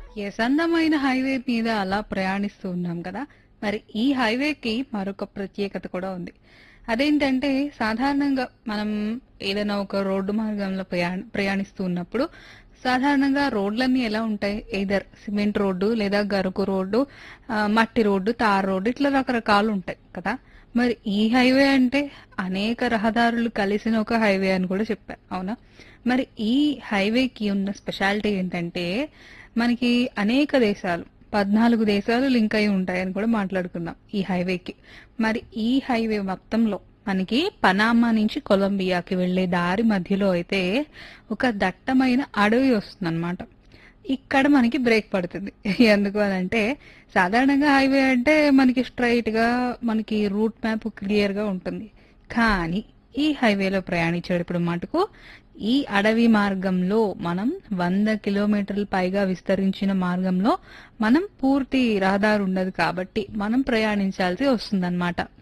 yes అందమైన highway మీద అలా ప్రయాణిస్తూ ఉన్నాం కదా మరి ఈ హైవేకి మరొక ప్రత్యేకత కూడా ఉంది అదేంటంటే సాధారణంగా మనం ఏదైనా ఒక రోడ్డు మార్గంలో ప్రయాణ ప్రయాణిస్తూ ఉన్నప్పుడు సాధారణంగా రోడ్లన్నీ ఎలా ఉంటాయి ఏదర్ సిమెంట్ రోడ్డు లేదా గరుకు రోడ్డు ఆ, మట్టి రోడ్డు తార్ రోడ్డు ఇట్లా రకరకాలు ఉంటాయి కదా మరి ఈ హైవే అంటే అనేక రహదారులు కలిసిన ఒక హైవే అని కూడా చెప్పారు అవునా మరి ఈ హైవేకి ఉన్న స్పెషాలిటీ ఏంటంటే మనకి అనేక దేశాలు పద్నాలుగు దేశాలు లింక్ అయి ఉంటాయని కూడా మాట్లాడుకుందాం ఈ హైవేకి మరి ఈ హైవే మొత్తంలో మనకి పనామా నుంచి కొలంబియాకి వెళ్లే దారి మధ్యలో అయితే ఒక దట్టమైన అడవి వస్తుందన్నమాట ఇక్కడ మనకి బ్రేక్ పడుతుంది ఎందుకు అని అంటే సాధారణంగా హైవే అంటే మనకి స్ట్రైట్ గా మనకి రూట్ మ్యాప్ క్లియర్ గా ఉంటుంది కానీ ఈ హైవేలో ప్రయాణించేటప్పుడు మటుకు ఈ అడవి మార్గంలో మనం వంద కిలోమీటర్ల పైగా విస్తరించిన మార్గంలో మనం పూర్తి రహదారి ఉండదు కాబట్టి మనం ప్రయాణించాల్సి వస్తుందన్నమాట